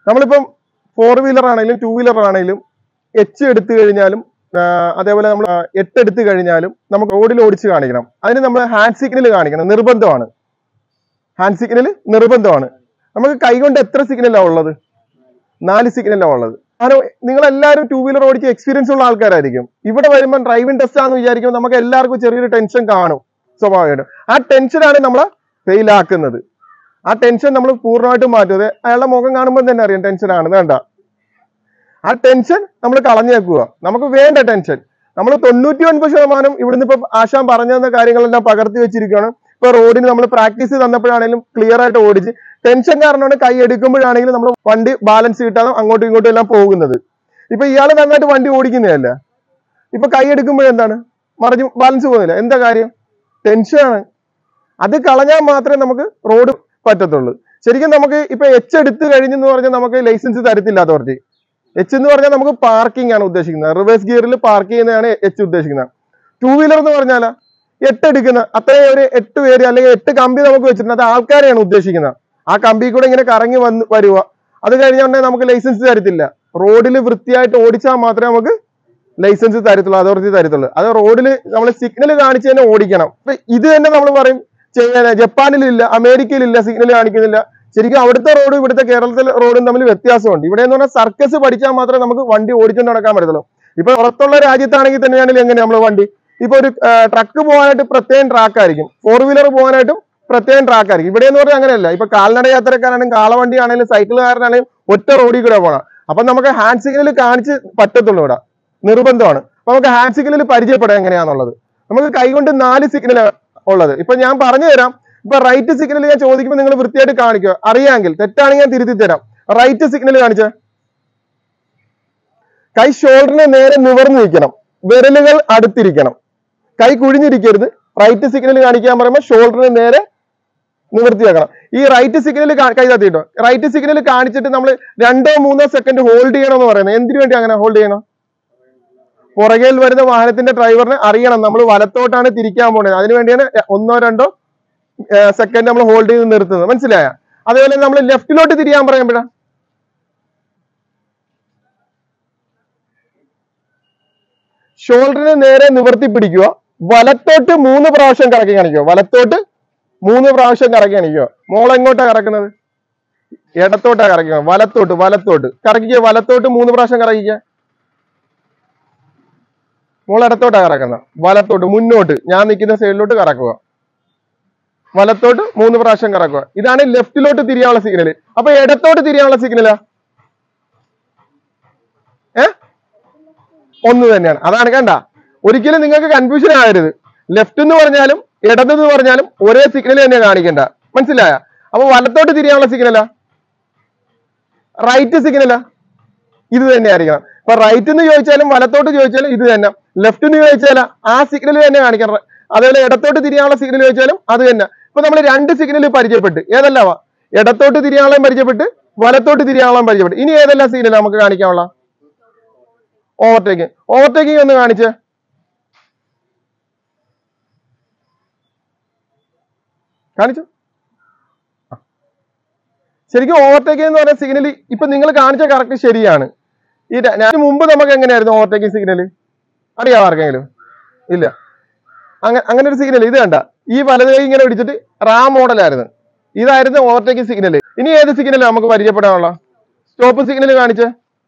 നമ്മളിപ്പം four wheeler ആണെങ്കിലും two wheeler ആണെങ്കിലും എച്ച് എടുത്തു കഴിഞ്ഞാലും ആ, അതേപോലെ നമ്മൾ എട്ട് എടുത്തു കഴിഞ്ഞാലും നമുക്ക് റോഡിൽ ഓടിച്ച് കാണിക്കണം അതിന് നമ്മൾ ഹാൻഡ് സിഗ്നൽ കാണിക്കണം നിർബന്ധമാണ് ഹാൻഡ് സിഗ്നൽ നിർബന്ധമാണ് നമുക്ക് കൈകൊണ്ട് എത്ര സിഗ്നലാണ് ഉള്ളത് നാല് സിഗ്നലാണ് ഉള്ളത് കാരണം നിങ്ങൾ എല്ലാവരും ടൂ വീലർ ഓടിച്ച് എക്സ്പീരിയൻസ് ഉള്ള ആൾക്കാരായിരിക്കും ഇവിടെ വരുമ്പോൾ ഡ്രൈവിംഗ് ടെസ്റ്റ് ആണെന്ന് വിചാരിക്കുമ്പോൾ നമുക്ക് എല്ലാവർക്കും ചെറിയൊരു ടെൻഷൻ കാണും സ്വാഭാവികമായിട്ടും ആ ടെൻഷനാണ് നമ്മളെ ഫെയിൽ ആക്കുന്നത് ആ ടെൻഷൻ നമ്മൾ പൂർണ്ണമായിട്ടും മാറ്റുന്നത് അയാളുടെ മുഖം കാണുമ്പോൾ തന്നെ അറിയാം ടെൻഷനാണ് വേണ്ട ആ ടെൻഷൻ നമ്മൾ കളഞ്ഞേക്കുക നമുക്ക് വേണ്ട ടെൻഷൻ നമ്മൾ തൊണ്ണൂറ്റി ഒൻപത് ശതമാനം ഇവിടുന്ന് ഇപ്പൊ ആശാൻ പറഞ്ഞു തന്ന കാര്യങ്ങളെല്ലാം പകർത്തി വെച്ചിരിക്കുകയാണ് ഇപ്പൊ റോഡിന് നമ്മൾ പ്രാക്ടീസ് തന്നപ്പോഴാണെങ്കിലും ക്ലിയർ ആയിട്ട് ഓടിച്ച് ടെൻഷൻ കാരണമാണ് കൈ എടുക്കുമ്പോഴാണെങ്കിലും നമ്മൾ വണ്ടി ബാലൻസ് കിട്ടാതെ അങ്ങോട്ടും ഇങ്ങോട്ടും എല്ലാം പോകുന്നത് ഇപ്പൊ ഇയാൾ നന്നായിട്ട് വണ്ടി ഓടിക്കുന്നതല്ല ഇപ്പൊ കൈ എടുക്കുമ്പോഴെന്താണ് മറിഞ്ഞ് ബാലൻസ് പോകുന്നില്ല എന്താ കാര്യം ടെൻഷനാണ് അത് കളഞ്ഞാൽ മാത്രമേ നമുക്ക് റോഡ് പറ്റത്തുള്ളൂ ശരിക്കും നമുക്ക് ഇപ്പൊ എച്ച് എടുത്തു കഴിഞ്ഞെന്ന് പറഞ്ഞാൽ നമുക്ക് ലൈസൻസ് തരത്തില്ല അതോറിറ്റി എച്ച് എന്ന് പറഞ്ഞാൽ നമുക്ക് പാർക്കിംഗ് ആണ് ഉദ്ദേശിക്കുന്നത് റിവേഴ്സ് ഗിയറിൽ പാർക്ക് ചെയ്യുന്നതാണ് എച്ച് ഉദ്ദേശിക്കുന്നത് ടൂ വീലർ എന്ന് പറഞ്ഞാൽ എട്ട് എടുക്കുന്ന അത്രയും ഒരു എട്ട് പേര് അല്ലെങ്കിൽ എട്ട് കമ്പി നമുക്ക് വെച്ചിട്ടുണ്ട് അത് ആൾക്കാരെയാണ് ഉദ്ദേശിക്കുന്നത് ആ കമ്പി കൂടെ ഇങ്ങനെ കറങ്ങി വന്ന് വരുക അത് കഴിഞ്ഞാൽ നമുക്ക് ലൈസൻസ് തരത്തില്ല റോഡിൽ വൃത്തിയായിട്ട് ഓടിച്ചാൽ മാത്രമേ നമുക്ക് ലൈസൻസ് തരത്തുള്ളൂ അതോറിറ്റി തരത്തുള്ളൂ അത് റോഡിൽ നമ്മൾ സിഗ്നൽ കാണിച്ച് തന്നെ ഓടിക്കണം ഇപ്പൊ ഇത് തന്നെ നമ്മൾ പറയും ചെയ്യാൻ ജപ്പാനിലില്ല അമേരിക്കയിലില്ല സിഗ്നൽ കാണിക്കുന്നില്ല ശരിക്കും അവിടുത്തെ റോഡും ഇവിടുത്തെ കേരളത്തിലെ റോഡും തമ്മിൽ വ്യത്യാസമുണ്ട് ഇവിടെ എന്ന് പറഞ്ഞാൽ സർക്കസ് പഠിച്ചാൽ മാത്രമേ നമുക്ക് വണ്ടി ഓടിച്ചുകൊണ്ട് നടക്കാൻ പറ്റത്തുള്ളൂ ഇപ്പൊ പുറത്തുള്ള രാജ്യത്താണെങ്കിൽ തന്നെയാണെങ്കിൽ എങ്ങനെ നമ്മൾ വണ്ടി ഇപ്പൊ ഒരു ട്രക്ക് പോകാനായിട്ട് പ്രത്യേകം ട്രാക്ക് ആയിരിക്കും ഫോർ വീലർ പോകാനായിട്ടും പ്രത്യേകം ട്രാക്ക് ആയിരിക്കും ഇവിടെ എന്ന് പറഞ്ഞാൽ അങ്ങനെയല്ല ഇപ്പൊ കാൽനട യാത്രക്കാരാണെങ്കിലും കാളവണ്ടി ആണെങ്കിലും സൈക്കിളുകാരനാണെങ്കിലും ഒറ്റ റോഡിൽ കൂടെ പോകണം അപ്പൊ നമുക്ക് ഹാൻഡ് സിഗ്നൽ കാണിച്ച് പറ്റത്തുള്ളൂ ഇവിടെ നിർബന്ധമാണ് അപ്പൊ നമുക്ക് ഹാൻഡ് സിഗ്നൽ പരിചയപ്പെടാം എങ്ങനെയാന്നുള്ളത് നമുക്ക് കൈകൊണ്ട് നാല് സിഗ്നൽ ഉള്ളത് ഇപ്പൊ ഞാൻ പറഞ്ഞു തരാം ഇപ്പൊ റൈറ്റ് സിഗ്നൽ ഞാൻ ചോദിക്കുമ്പോൾ നിങ്ങൾ വൃത്തിയായിട്ട് കാണിക്കുക അറിയാമെങ്കിൽ തെറ്റാണെങ്കിൽ ഞാൻ തിരുത്തി തരാം റൈറ്റ് സിഗ്നൽ കാണിച്ച കൈ ഷോൾഡറിന് നേരെ നിവർന്നു നിൽക്കണം വിരലുകൾ അടുത്തിരിക്കണം കൈ കുഴിഞ്ഞിരിക്കരുത് റൈറ്റ് സിഗ്നൽ കാണിക്കാൻ പറയുമ്പോൾ ഷോൾഡറിന് നേരെ നിവർത്തിയാക്കണം ഈ റൈറ്റ് സിഗ്നൽ കൈ തട്ടിട്ടോ റൈറ്റ് സിഗ്നൽ കാണിച്ചിട്ട് നമ്മൾ രണ്ടോ മൂന്നോ സെക്കൻഡ് ഹോൾഡ് ചെയ്യണം എന്ന് പറയുന്നത് എന്തിനു വേണ്ടി അങ്ങനെ ഹോൾഡ് ചെയ്യണം പുറകിൽ വരുന്ന വാഹനത്തിന്റെ ഡ്രൈവറിന് അറിയണം നമ്മൾ വലത്തോട്ടാണ് തിരിക്കാൻ പോകുന്നത് അതിനു വേണ്ടിയാണ് ഒന്നോ രണ്ടോ സെക്കൻഡ് നമ്മൾ ഹോൾഡ് ചെയ്ത് നിർത്തുന്നത് മനസ്സിലായ അതേപോലെ നമ്മൾ ലെഫ്റ്റിലോട്ട് തിരിയാൻ പറയുമ്പോഴാ ഷോൾഡറിന് നേരെ നിവർത്തി പിടിക്കുക വലത്തോട്ട് മൂന്ന് പ്രാവശ്യം കറക്കി കാണിക്കുക വലത്തോട്ട് മൂന്ന് പ്രാവശ്യം കറക്കി കാണിക്കുക മോൾ എങ്ങോട്ടാ കറക്കുന്നത് ഇടത്തോട്ടാ കറക്കുക വലത്തോട്ട് വലത്തോട്ട് കറക്കിക്കുക വലത്തോട്ട് മൂന്ന് പ്രാവശ്യം കറക്കിക്കുക മോൾ ഇടത്തോട്ടാ കറക്കുന്നത് വലത്തോട്ട് മുന്നോട്ട് ഞാൻ നിൽക്കുന്ന സൈഡിലോട്ട് കറക്കുക വലത്തോട്ട് മൂന്ന് പ്രാവശ്യം കറക്കുക ഇതാണ് ലെഫ്റ്റിലോട്ട് തിരിയാനുള്ള സിഗ്നൽ അപ്പൊ ഇടത്തോട്ട് തിരിയാനുള്ള സിഗ്നലാ ഏ ഒന്ന് തന്നെയാണ് അതാണ് കണ്ട ഒരിക്കലും നിങ്ങൾക്ക് കൺഫ്യൂഷൻ ആകരുത് ലെഫ്റ്റ് എന്ന് പറഞ്ഞാലും ഇടതെന്ന് പറഞ്ഞാലും ഒരേ സിഗ്നൽ തന്നെ കാണിക്കണ്ട മനസ്സിലായ അപ്പൊ വലത്തോട്ട് തിരിയാനുള്ള സിഗ്നലാ റൈറ്റ് സിഗ്നലാ ഇത് തന്നെ ആയിരിക്കണം ഇപ്പൊ റൈറ്റ് എന്ന് ചോദിച്ചാലും വലത്തോട്ട് ചോദിച്ചാലും ഇത് തന്നെ ലെഫ്റ്റ് എന്ന് ചോദിച്ചാലും ആ സിഗ്നൽ തന്നെ കാണിക്കണം അതേപോലെ ഇടത്തോട്ട് തിരിയാനുള്ള സിഗ്നൽ ചോദിച്ചാലും അത് തന്നെ ഇപ്പൊ നമ്മൾ രണ്ട് സിഗ്നൽ പരിചയപ്പെട്ട് ഏതെല്ലാവാ ഇടത്തോട്ട് തിരിയാനുള്ള പരിചയപ്പെട്ട് വലത്തോട്ട് തിരിയാനുള്ള പരിചയപ്പെട്ട് ഇനി ഏതെല്ലാം സിഗ്നൽ നമുക്ക് കാണിക്കാനുള്ള ഓവർടേക്കിംഗ് ഓവർടേക്കിംഗ് ഒന്ന് കാണിച്ച് കാണിച്ചു ആ. ശരിക്കും ഓവർടേക്കിംഗ് എന്ന് പറയുന്ന സിഗ്നൽ ഇപ്പൊ നിങ്ങൾ കാണിച്ച കറക്റ്റ് ശരിയാണ് ഈ ര- ഞാൻ മുമ്പ് നമുക്ക് എങ്ങനെയായിരുന്നു ഓവർടേക്കിംഗ് സിഗ്നൽ അറിയാമോ ആർക്കെങ്കിലും ഇല്ല അങ്ങനെ അങ്ങനെ ഒരു സിഗ്നൽ ഇത് കണ്ട ഈ വലത് കൈ ഇങ്ങനെ പിടിച്ചിട്ട് റാ മോഡലായിരുന്നു ഇതായിരുന്നു ഓവർടേക്കിംഗ് സിഗ്നൽ ഇനി ഏത് സിഗ്നൽ നമുക്ക് പരിചയപ്പെടാനുള്ള സ്റ്റോപ്പ് സിഗ്നൽ കാണിച്ച്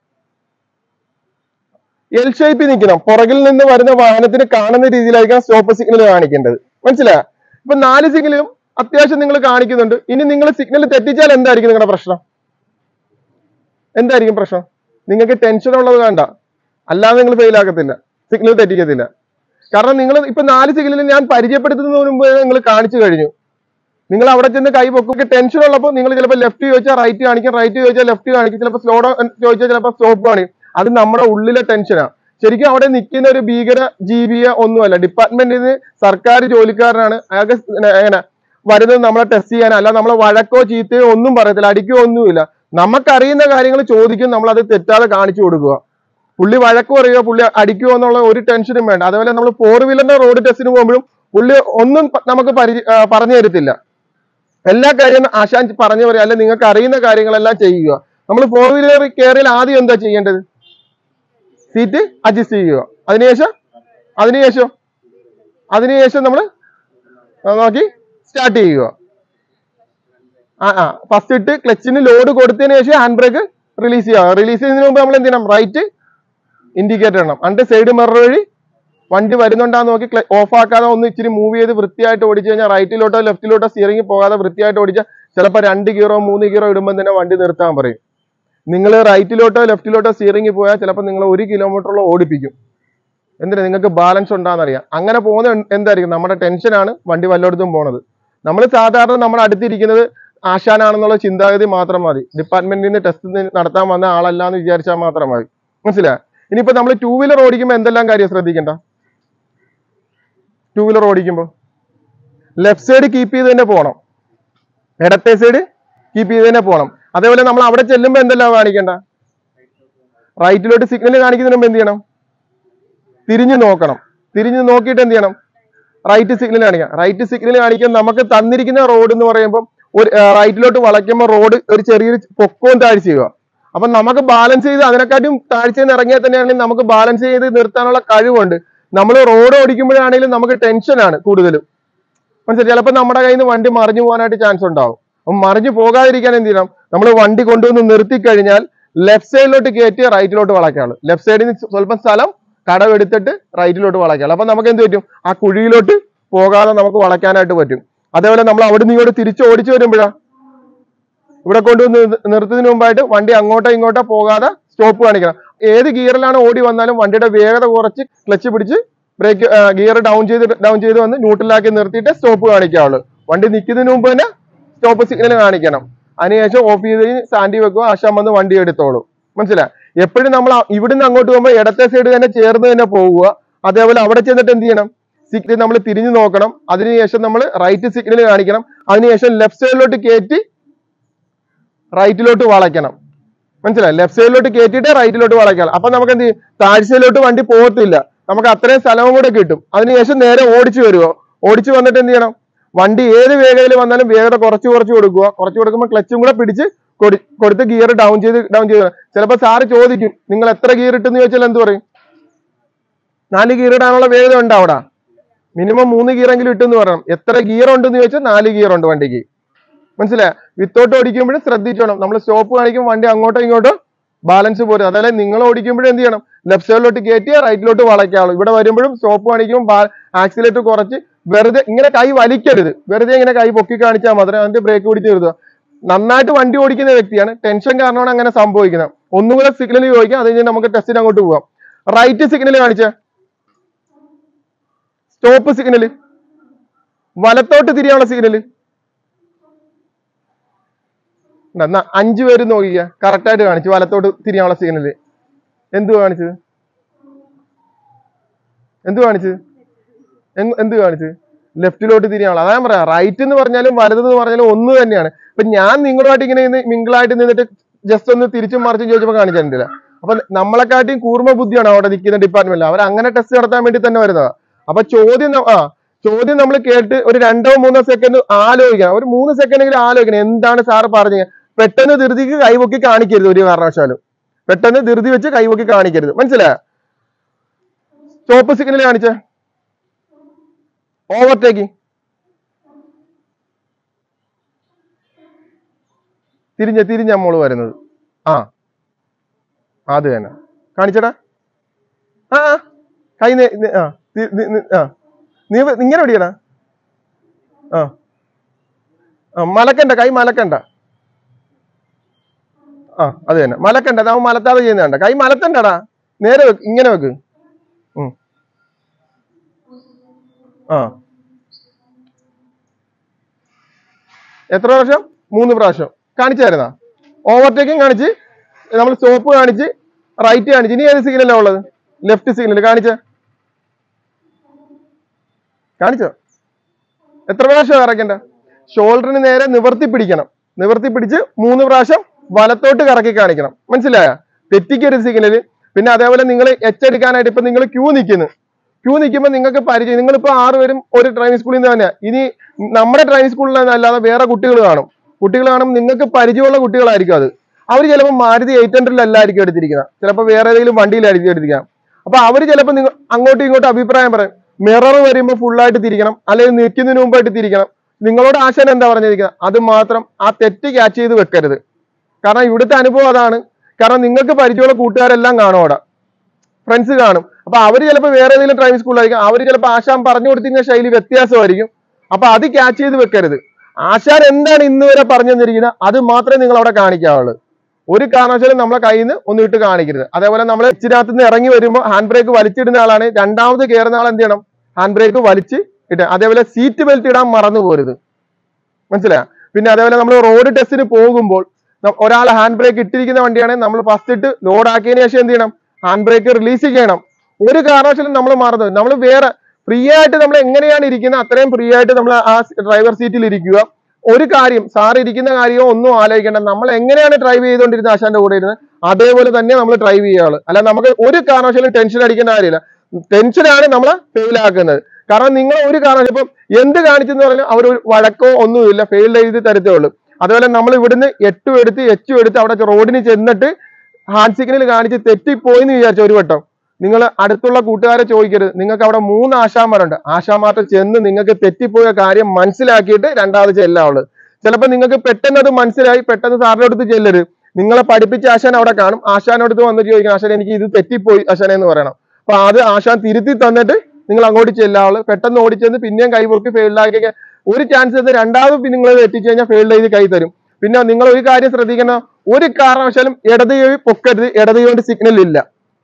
എൽ ഷേപ്പിൽ നിൽക്കണം പുറകിൽ നിന്ന് വരുന്ന വാഹനത്തിന് കാണുന്ന രീതിയിലായിരിക്കണം സ്റ്റോപ്പ് സിഗ്നൽ കാണിക്കേണ്ടത് മനസ്സിലായ ഇപ്പൊ നാല് സിഗ്നലും അത്യാവശ്യം നിങ്ങൾ കാണിക്കുന്നുണ്ട് ഇനി നിങ്ങൾ സിഗ്നൽ തെറ്റിച്ചാൽ എന്തായിരിക്കും നിങ്ങളുടെ പ്രശ്നം എന്തായിരിക്കും പ്രശ്നം നിങ്ങൾക്ക് ടെൻഷൻ ഉള്ളത് വേണ്ട അല്ലാതെ നിങ്ങൾ ഫെയിൽ ആക്കത്തില്ല സിഗ്നൽ തെറ്റിക്കത്തില്ല കാരണം നിങ്ങൾ ഇപ്പൊ നാല് സിഗ്നൽ ഞാൻ പരിചയപ്പെടുത്തുന്നതിന് മുമ്പ് നിങ്ങൾ കാണിച്ചു കഴിഞ്ഞു നിങ്ങൾ അവിടെ ചെന്ന് കൈ പൊക്കും ടെൻഷൻ ഉള്ളപ്പോൾ നിങ്ങൾ ചിലപ്പോൾ ലെഫ്റ്റ് ചോദിച്ചാൽ റൈറ്റ് കാണിക്കും റൈറ്റ് ചോദിച്ചാൽ ലെഫ്റ്റ് കാണിക്കും ചിലപ്പോൾ സ്ലോ ഡൗൺ ചോദിച്ചാൽ ചിലപ്പോൾ സ്റ്റോപ്പ് കാണിക്കും അത് നമ്മുടെ ഉള്ളിലെ ടെൻഷനാണ് ശരിക്കും അവിടെ നിൽക്കുന്ന ഒരു ഭീകര ജീവിയ ഒന്നുമല്ല ഡിപ്പാർട്ട്മെന്റിൽ നിന്ന് സർക്കാർ ജോലിക്കാരനാണ് അയാൾക്ക് എങ്ങനെ വരുന്നത് നമ്മളെ ടെസ്റ്റ് ചെയ്യാൻ അല്ല നമ്മളെ വഴക്കോ ചീത്തയോ ഒന്നും പറയത്തില്ല അടിക്കോ ഒന്നുമില്ല നമുക്കറിയുന്ന കാര്യങ്ങൾ ചോദിക്കും നമ്മൾ അത് തെറ്റാതെ കാണിച്ചു കൊടുക്കുക പുള്ളി വഴക്ക് പറയുകയോ പുള്ളി അടിക്കുമോ എന്നുള്ള ഒരു ടെൻഷനും വേണ്ട അതുപോലെ നമ്മൾ ഫോർ വീലറിന്റെ റോഡ് ടെസ്റ്റിന് പോകുമ്പോഴും പുള്ളി ഒന്നും പ- നമുക്ക് പരി ആ, പറഞ്ഞു തരത്തില്ല എല്ലാ കാര്യവും ആശാൻ പറഞ്ഞു പറയുക അല്ലെ നിങ്ങൾക്ക് അറിയുന്ന കാര്യങ്ങളെല്ലാം ചെയ്യുക നമ്മൾ ഫോർ വീലർ കയറിയാൽ ആദ്യം എന്താ ചെയ്യേണ്ടത് സീറ്റ് അഡ്ജസ്റ്റ് ചെയ്യുക അതിനുശേഷം അതിനുശേഷം അതിനുശേഷം നമ്മൾ നോക്കി സ്റ്റാർട്ട് ചെയ്യുക ആ ആ ഫസ്റ്റ് ഇട്ട് ക്ലച്ചിന് ലോഡ് കൊടുത്തതിന് ശേഷം ഹാൻഡ് ബ്രേക്ക് റിലീസ് ചെയ്യുക റിലീസ് ചെയ്യുന്നതിന് മുമ്പ് നമ്മൾ എന്ത് ചെയ്യണം റൈറ്റ് ഇൻഡിക്കേറ്റർ ഇടണം എന്നിട്ട് സൈഡ് മിറർ വഴി വണ്ടി വരുന്നുണ്ടാന്ന് നോക്കി ഓഫ് ആക്കാതെ ഒന്ന് ഇച്ചിരി മൂവ് ചെയ്ത് വൃത്തിയായിട്ട് ഓടിച്ചു കഴിഞ്ഞാൽ റൈറ്റിലോട്ടോ ലെഫ്റ്റിലോട്ടോ സ്റ്റിയറിംഗ് പോകാതെ വൃത്തിയായിട്ട് ഓടിച്ചാൽ ചിലപ്പോൾ രണ്ട് ഗിയറോ മൂന്ന് ഗിയറോ ഇടുമ്പോൾ തന്നെ വണ്ടി നിർത്താൻ പറയും നിങ്ങൾ റൈറ്റിലോട്ടോ ലെഫ്റ്റിലോട്ടോ സ്റ്റിയറിംഗ് പോയാൽ ചിലപ്പോൾ നിങ്ങൾ ഒരു കിലോമീറ്ററോളം ഓടിപ്പിക്കും എന്തിനാ നിങ്ങൾക്ക് ബാലൻസ് ഉണ്ടാകുന്നറിയാം അങ്ങനെ പോകുന്ന എന്ത് എന്തായിരിക്കും നമ്മുടെ ടെൻഷനാണ് വണ്ടി വല്ലയിടത്തും പോണത് നമ്മൾ സാധാരണ നമ്മുടെ അടുത്തിരിക്കുന്നത് ആശാനാണെന്നുള്ള ചിന്താഗതി മാത്രം മതി ഡിപ്പാർട്ട്മെന്റിൽ നിന്ന് ടെസ്റ്റ് നടത്താൻ വന്ന ആളല്ല എന്ന് വിചാരിച്ചാൽ മാത്രം മതി മനസ്സിലായോ ഇനിയിപ്പോ നമ്മൾ ടൂ വീലർ ഓടിക്കുമ്പോൾ എന്തെല്ലാം കാര്യം ശ്രദ്ധിക്കണ്ട ടൂ വീലർ ഓടിക്കുമ്പോൾ ലെഫ്റ്റ് സൈഡ് കീപ്പ് ചെയ്ത് തന്നെ പോകണം ഇടത്തെ സൈഡ് കീപ്പ് ചെയ്ത് തന്നെ പോകണം അതേപോലെ നമ്മൾ അവിടെ ചെല്ലുമ്പോൾ എന്തെല്ലാം കാണിക്കണ്ട റൈറ്റിലോട്ട് സിഗ്നൽ കാണിക്കുന്നതിന് മുമ്പ് എന്ത് ചെയ്യണം തിരിഞ്ഞു നോക്കണം തിരിഞ്ഞു നോക്കിയിട്ട് എന്ത് ചെയ്യണം റൈറ്റ് സിഗ്നൽ കാണിക്കാം റൈറ്റ് സിഗ്നൽ കാണിക്കാൻ നമുക്ക് തന്നിരിക്കുന്ന റോഡ് എന്ന് പറയുമ്പോൾ ഒരു റൈറ്റിലോട്ട് വളയ്ക്കുമ്പോൾ റോഡ് ഒരു ചെറിയൊരു പൊക്കവും താഴ്ചയുക അപ്പൊ നമുക്ക് ബാലൻസ് ചെയ്ത് അതിനെക്കാട്ടും താഴ്ചയിൽ നിന്ന് ഇറങ്ങിയാൽ തന്നെയാണെങ്കിൽ നമുക്ക് ബാലൻസ് ചെയ്ത് നിർത്താനുള്ള കഴിവുണ്ട് നമ്മൾ റോഡ് ഓടിക്കുമ്പോഴാണെങ്കിലും നമുക്ക് ടെൻഷനാണ് കൂടുതലും മനസ്സിലായി ചിലപ്പോൾ നമ്മുടെ കയ്യിൽ നിന്ന് വണ്ടി മറിഞ്ഞു പോകാനായിട്ട് ചാൻസ് ഉണ്ടാവും അപ്പം മറിഞ്ഞു പോകാതിരിക്കാൻ എന്ത് ചെയ്യണം നമ്മൾ വണ്ടി കൊണ്ടുവന്ന് നിർത്തി കഴിഞ്ഞാൽ ലെഫ്റ്റ് സൈഡിലോട്ട് കയറ്റി റൈറ്റിലോട്ട് വളയ്ക്കാളു ലെഫ്റ്റ് സൈഡിൽ നിന്ന് സ്വല്പം സ്ഥലം കടവെടുത്തിട്ട് റൈറ്റിലോട്ട് വളയ്ക്കാം അപ്പൊ നമുക്ക് എന്ത് പറ്റും ആ കുഴിയിലോട്ട് പോകാതെ നമുക്ക് വളയ്ക്കാനായിട്ട് പറ്റും അതേപോലെ നമ്മൾ അവിടെ നിന്ന് ഇങ്ങോട്ട് തിരിച്ച് ഓടിച്ചു വരുമ്പോഴാ ഇവിടെ കൊണ്ടുവന്ന് നിർത്തുന്നതിന് മുമ്പായിട്ട് വണ്ടി അങ്ങോട്ടോ ഇങ്ങോട്ടോ പോകാതെ സ്റ്റോപ്പ് കാണിക്കണം ഏത് ഗിയറിലാണ് ഓടി വന്നാലും വണ്ടിയുടെ വേഗത കുറച്ച് ക്ലച്ച് പിടിച്ച് ബ്രേക്ക് ഗിയർ ഡൗൺ ചെയ്ത് ഡൗൺ ചെയ്ത് വന്ന് ന്യൂട്രലാക്കി നിർത്തിയിട്ട് സ്റ്റോപ്പ് കാണിക്കാവുള്ളൂ വണ്ടി നിൽക്കുന്നതിന് മുമ്പ് തന്നെ സ്റ്റോപ്പ് സിഗ്നൽ കാണിക്കണം അതിനുശേഷം ഓഫ് ചെയ്ത് സാൻഡി വെക്കുക ആശാൻ വന്ന് വണ്ടി എടുത്തോളൂ മനസ്സിലായി എപ്പോഴും നമ്മൾ ആ- ഇവിടുന്ന് അങ്ങോട്ട് പോകുമ്പോൾ ഇടത്തെ സൈഡ് തന്നെ ചേർന്ന് തന്നെ പോവുക അതേപോലെ അവിടെ ചെന്നിട്ട് എന്ത് ചെയ്യണം സിഗ്നൽ നമ്മൾ തിരിഞ്ഞു നോക്കണം അതിനുശേഷം നമ്മൾ റൈറ്റ് സിഗ്നൽ കാണിക്കണം അതിനുശേഷം ലെഫ്റ്റ് സൈഡിലോട്ട് കയറ്റി റൈറ്റിലോട്ട് വളയ്ക്കണം മനസ്സിലായി ലെഫ്റ്റ് സൈഡിലോട്ട് കയറ്റിയിട്ട് റൈറ്റിലോട്ട് വളയ്ക്കണം അപ്പൊ നമുക്ക് എന്ത് ചെയ്യും താഴ്ചയിലോട്ട് വണ്ടി പോകത്തില്ല നമുക്ക് അത്രയും സ്ഥലവും കൂടെ കിട്ടും അതിനുശേഷം നേരെ ഓടിച്ചു വരുമോ ഓടിച്ചു വന്നിട്ട് എന്ത് ചെയ്യണം വണ്ടി ഏത് വേഗതയിൽ വന്നാലും വേഗത കുറച്ച് കുറച്ച് കൊടുക്കുക കുറച്ച് കൊടുക്കുമ്പോൾ ക്ലച്ചും കൂടെ പിടിച്ച് കൊടു- കൊടുത്ത് ഗിയർ ഡൗൺ ചെയ്ത് ഡൗൺ ചെയ്ത് ചിലപ്പോൾ സാറ് ചോദിക്കും നിങ്ങൾ എത്ര ഗിയർ ഇട്ടെന്ന് ചോദിച്ചാൽ എന്ത് പറയും നാല് ഗിയർ ഇടാനുള്ള വേഗത ഉണ്ട് അവിടെ മിനിമം മൂന്ന് ഗിയർ എങ്കിലും ഇട്ടെന്ന് പറയണം എത്ര ഗിയർ ഉണ്ടെന്ന് ചോദിച്ചാൽ നാല് ഗിയർ ഉണ്ട് വണ്ടിക്ക് മനസ്സിലായ വിത്തോട്ട് ഓടിക്കുമ്പോഴും ശ്രദ്ധിച്ചോണം നമ്മൾ സ്റ്റോപ്പ് കാണിക്കുമ്പോൾ വണ്ടി അങ്ങോട്ടോ ഇങ്ങോട്ടോ ബാലൻസ് പോരും അതല്ല നിങ്ങൾ ഓടിക്കുമ്പോഴും എന്ത് ചെയ്യണം ലെഫ്റ്റ് സൈഡിലോട്ട് കയറ്റി റൈറ്റിലോട്ട് വളയ്ക്കാവുള്ളൂ ഇവിടെ വരുമ്പോഴും സ്റ്റോപ്പ് കാണിക്കുമ്പോൾ ആക്സിലേറ്റർ കുറച്ച് വെറുതെ ഇങ്ങനെ കൈ വലിക്കരുത് വെറുതെ ഇങ്ങനെ കൈ പൊക്കി കാണിച്ചാൽ മാത്രമേ അതിന്റെ ബ്രേക്ക് പിടിച്ച് നിർത്തുക നന്നായിട്ട് വണ്ടി ഓടിക്കുന്ന വ്യക്തിയാണ് ടെൻഷൻ കാരണമാണ് അങ്ങനെ സംഭവിക്കുന്നത് ഒന്നുകൂടെ സിഗ്നൽ ചോദിക്കാം അത് കഴിഞ്ഞ് നമുക്ക് ടെസ്റ്റിന് അങ്ങോട്ട് പോവാം റൈറ്റ് സിഗ്നൽ കാണിച്ച സ്റ്റോപ്പ് സിഗ്നൽ വലത്തോട്ട് തിരിയാനുള്ള സിഗ്നൽ എന്നാ അഞ്ചു പേര് നോക്കിക്ക കറക്റ്റ് ആയിട്ട് കാണിച്ചു വലത്തോട്ട് തിരിയാനുള്ള സിഗ്നല് എന്തു കാണിച്ചത് എന്തു കാണിച്ചത് എന്ത് എന്ത് കാണിച്ചത് ലെഫ്റ്റിലോട്ട് തിരിയാനുള്ള അതാ ഞാൻ പറയാം റൈറ്റ് എന്ന് പറഞ്ഞാലും വലത് എന്ന് പറഞ്ഞാലും ഒന്ന് തന്നെയാണ് ഇപ്പൊ ഞാൻ നിങ്ങളുമായിട്ട് ഇങ്ങനെ ഇന്ന് മിങ്കിളായിട്ട് നിന്നിട്ട് ജസ്റ്റ് ഒന്ന് തിരിച്ചും മറിച്ചും ചോദിച്ചപ്പോൾ കാണിച്ചിട്ടില്ല അപ്പൊ നമ്മളെക്കാട്ടിയും കൂർമ്മ ബുദ്ധിയാണ് അവിടെ നിൽക്കുന്ന ഡിപ്പാർട്ട്മെന്റിൽ അവർ അങ്ങനെ ടെസ്റ്റ് നടത്താൻ വേണ്ടി തന്നെ വരുന്നതാ അപ്പൊ ചോദ്യം ന- ആ ചോദ്യം നമ്മൾ കേട്ട് ഒരു രണ്ടോ മൂന്നോ സെക്കൻഡ് ആലോചിക്കണം ഒരു മൂന്ന് സെക്കൻഡെങ്കിലും ആലോചിക്കണം എന്താണ് സാറ് പറഞ്ഞത് പെട്ടെന്ന് ധൃതിക്ക് കൈപൊക്കി കാണിക്കരുത് ഒരു കാരണവശാലും പെട്ടെന്ന് ധൃതി വെച്ച് കൈപൊക്കി കാണിക്കരുത് മനസ്സിലായോ സ്റ്റോപ്പ് സിഗ്നൽ കാണിച്ച ഓവർടേക്കിംഗ് തിരിഞ്ഞ തിരിഞ്ഞ മോള് വരുന്നത് ആ അത് തന്നെ കാണിച്ചടാ ആ ആ. കൈ നേ- നേ- ആ തി- നി- നി- ആ നീ വ- ഇങ്ങനെ ഓടിയടാ ആ ആ മലക്കണ്ട കൈ മലക്കണ്ട ആ അത് തന്നെ മലക്കണ്ട നാം മലത്താതെ ചെയ്യുന്നതണ്ട കൈ മലത്തണ്ടടാ നേരെ വെക്ക് ഇങ്ങനെ വെക്ക് ഉം. ആ എത്ര പ്രാവശ്യം മൂന്ന് പ്രാവശ്യം കാണിച്ചായിരുന്നാ ഓവർടേക്കിംഗ് കാണിച്ച് നമ്മൾ സ്റ്റോപ്പ് കാണിച്ച് റൈറ്റ് കാണിച്ച് ഇനി ഏത് സിഗ്നലാ ഉള്ളത് ലെഫ്റ്റ് സിഗ്നൽ കാണിച്ച കാണിച്ചോ എത്ര പ്രാവശ്യം ഇറക്കണ്ട ഷോൾഡറിന് നേരെ നിവർത്തി പിടിക്കണം നിവർത്തി പിടിച്ച് മൂന്ന് പ്രാവശ്യം വലത്തോട്ട് കറക്കി കാണിക്കണം മനസ്സിലായ തെറ്റിക്കരുത് സിഗ്നല് പിന്നെ അതേപോലെ നിങ്ങൾ എച്ച് എടുക്കാനായിട്ട് ഇപ്പൊ നിങ്ങൾ ക്യൂ നിൽക്കുന്നു ക്യൂ നിൽക്കുമ്പോൾ നിങ്ങൾക്ക് പരിചയം നിങ്ങളിപ്പോ ആറ് പേരും ഒരു ഡ്രൈവിംഗ് സ്കൂളിൽ നിന്ന് തന്നെയാണ് ഇനി നമ്മുടെ ഡ്രൈവിംഗ് സ്കൂളിൽ അല്ലാതെ വേറെ കുട്ടികൾ കാണും കുട്ടികൾ കാണും നിങ്ങൾക്ക് പരിചയമുള്ള കുട്ടികളായിരിക്കും അത് അവർ ചിലപ്പോൾ മാരുതി എയ്റ്റ് ഹൺഡ്രഡിലല്ലായിരിക്കും എടുത്തിരിക്കുന്നത് ചിലപ്പോൾ വേറെ ഏതെങ്കിലും വണ്ടിയിലായിരിക്കും എടുത്തിരിക്കുന്നത് അപ്പൊ അവർ ചിലപ്പോൾ നിങ്ങൾ അങ്ങോട്ടും ഇങ്ങോട്ടും അഭിപ്രായം പറയും മിറർ വരുമ്പോൾ ഫുള്ളായിട്ട് തിരിക്കണം അല്ലെങ്കിൽ നിൽക്കുന്നതിന് മുമ്പായിട്ട് തിരിക്കണം നിങ്ങളോട് ആശാൻ എന്താ പറഞ്ഞിരിക്കുന്നത് അത് മാത്രം ആ തെറ്റ് ക്യാച്ച് ചെയ്ത് വെക്കരുത് കാരണം ഇവിടുത്തെ അനുഭവം അതാണ് കാരണം നിങ്ങൾക്ക് പരിചയമുള്ള കൂട്ടുകാരെല്ലാം കാണും അവിടെ ഫ്രണ്ട്സ് കാണും അപ്പൊ അവർ ചിലപ്പോൾ വേറെ ഏതെങ്കിലും ഡ്രൈവിംഗ് സ്കൂളിലായിരിക്കും അവർ ചിലപ്പോൾ ആശാൻ പറഞ്ഞു കൊടുത്തിരുന്ന ശൈലി വ്യത്യാസമായിരിക്കും അപ്പൊ അത് ക്യാച്ച് ചെയ്ത് വെക്കരുത് ആശാൻ എന്താണ് ഇന്ന് വരെ പറഞ്ഞു തന്നിരിക്കുന്നത് അത് മാത്രമേ നിങ്ങൾ അവിടെ കാണിക്കാവുള്ളൂ ഒരു കാരണവശാലും നമ്മളെ കയ്യിൽ നിന്ന് ഒന്നും ഇട്ട് കാണിക്കരുത് അതേപോലെ നമ്മൾ എച്ചിനകത്ത് നിന്ന് ഇറങ്ങി വരുമ്പോൾ ഹാൻഡ് ബ്രേക്ക് വലിച്ചിടുന്ന ആളാണ് രണ്ടാമത് കയറുന്ന ആൾ എന്ത് ചെയ്യണം ഹാൻഡ് ബ്രേക്ക് വലിച്ച് ഇട്ട് അതേപോലെ സീറ്റ് ബെൽറ്റ് ഇടാൻ മറന്നു പോരുത് മനസ്സിലായോ പിന്നെ അതേപോലെ നമ്മൾ റോഡ് ടെസ്റ്റിന് പോകുമ്പോൾ ന- ഒരാൾ ഹാൻഡ് ബ്രേക്ക് ഇട്ടിരിക്കുന്ന വണ്ടിയാണെങ്കിൽ നമ്മൾ ഫസ്റ്റ് ഇട്ട് ലോഡ് ആക്കിയതിനു ശേഷം എന്ത് ചെയ്യണം ഹാൻഡ് ബ്രേക്ക് റിലീസ് ചെയ്യണം ഒരു കാരണവശാലും നമ്മൾ മറന്നു നമ്മൾ വേറെ ഫ്രീ ആയിട്ട് നമ്മൾ എങ്ങനെയാണ് ഇരിക്കുന്നത് അത്രയും ഫ്രീ ആയിട്ട് നമ്മൾ ആ ഡ്രൈവർ സീറ്റിൽ ഇരിക്കുക ഒരു കാര്യം സാർ ഇരിക്കുന്ന കാര്യമോ ഒന്നും ആലോചിക്കേണ്ട നമ്മൾ എങ്ങനെയാണ് ഡ്രൈവ് ചെയ്തുകൊണ്ടിരുന്നത് ആശാന്റെ കൂടെ ഇരുന്ന് അതേപോലെ തന്നെ നമ്മൾ ഡ്രൈവ് ചെയ്യാള് അല്ല നമുക്ക് ഒരു കാരണവശാലും ടെൻഷൻ അടിക്കേണ്ട കാര്യമില്ല ടെൻഷനാണ് നമ്മളെ ഫെയിൽ ആക്കുന്നത് കാരണം നിങ്ങൾ ഒരു കാരണവശാലും ഇപ്പം എന്ത് കാണിച്ചെന്ന് പറഞ്ഞാൽ അവർ ഒരു വഴക്കോ ഒന്നുമില്ല ഫെയിൽ എഴുതി തരത്തേ ഉള്ളൂ അതുപോലെ നമ്മൾ ഇവിടുന്ന് എട്ടും എടുത്ത് എച്ചും എടുത്ത് അവിടെ റോഡിന് ചെന്നിട്ട് ഹാൻഡ് സിഗ്നൽ കാണിച്ച് തെറ്റിപ്പോയി എന്ന് വിചാരിച്ചു ഒരു വട്ടം നിങ്ങൾ അടുത്തുള്ള കൂട്ടുകാരെ ചോദിക്കരുത് നിങ്ങൾക്ക് അവിടെ മൂന്ന് ആശാന്മാരുണ്ട് ആശാന്മാരുടെ ചെന്ന് നിങ്ങൾക്ക് തെറ്റിപ്പോയ കാര്യം മനസ്സിലാക്കിയിട്ട് രണ്ടാമത് ചെല്ലാവുള്ളൂ ചിലപ്പോൾ നിങ്ങൾക്ക് പെട്ടെന്ന് അത് മനസ്സിലായി പെട്ടെന്ന് സാറിന്റെ അടുത്ത് ചെല്ലരുത് നിങ്ങളെ പഠിപ്പിച്ച ആശാൻ അവിടെ കാണും ആശാനടുത്ത് വന്നിട്ട് ചോദിക്കണം ആശാൻ എനിക്ക് ഇത് തെറ്റിപ്പോയി ആശാനെ എന്ന് പറയണം അപ്പൊ അത് ആശാൻ തിരുത്തി തന്നിട്ട് നിങ്ങൾ അങ്ങോട്ട് ചെല്ലാവുള്ളൂ പെട്ടെന്ന് ഓടിച്ചെന്ന് പിന്നെയും കൈ പൊക്കി ഫെയിൽഡാക്കി ഒരു ചാൻസ് ഇത് രണ്ടാമത് നിങ്ങൾ തെറ്റിച്ചു കഴിഞ്ഞാൽ ഫെയിൽഡ് ചെയ്ത് കൈ തരും പിന്നെ നിങ്ങൾ ഒരു കാര്യം ശ്രദ്ധിക്കണം ഒരു കാരണവശാലും ഇടത് കൈ പൊക്കരുത് ഇടത് കൈ കൊണ്ട് സിഗ്നൽ ഇല്ല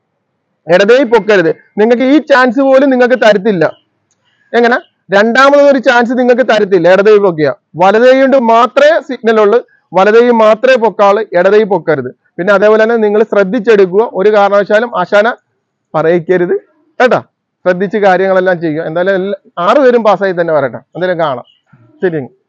ഇടത് കൈ പൊക്കരുത് നിങ്ങൾക്ക് ഈ ചാൻസ് പോലും നിങ്ങൾക്ക് തരത്തില്ല എങ്ങനെ രണ്ടാമത് ഒരു ചാൻസ് നിങ്ങൾക്ക് തരത്തില്ല ഇടത് കൈ പൊക്കിയ വലത് കൈ കൊണ്ട് മാത്രമേ സിഗ്നൽ ഉള്ളൂ വലത് കൈ മാത്രമേ പൊക്കാള് ഇടത് കൈ പൊക്കരുത് പിന്നെ അതേപോലെ തന്നെ നിങ്ങൾ ശ്രദ്ധിച്ചെടുക്കുക ഒരു കാരണവശാലും ആശാന പറയിക്കരുത് കേട്ടാ ശ്രദ്ധിച്ച് കാര്യങ്ങളെല്ലാം ചെയ്യുക എന്തായാലും എല്ലാ- ആറ് പേരും പാസ്സായി തന്നെ വരട്ടെ എന്തായാലും കാണാം ശരി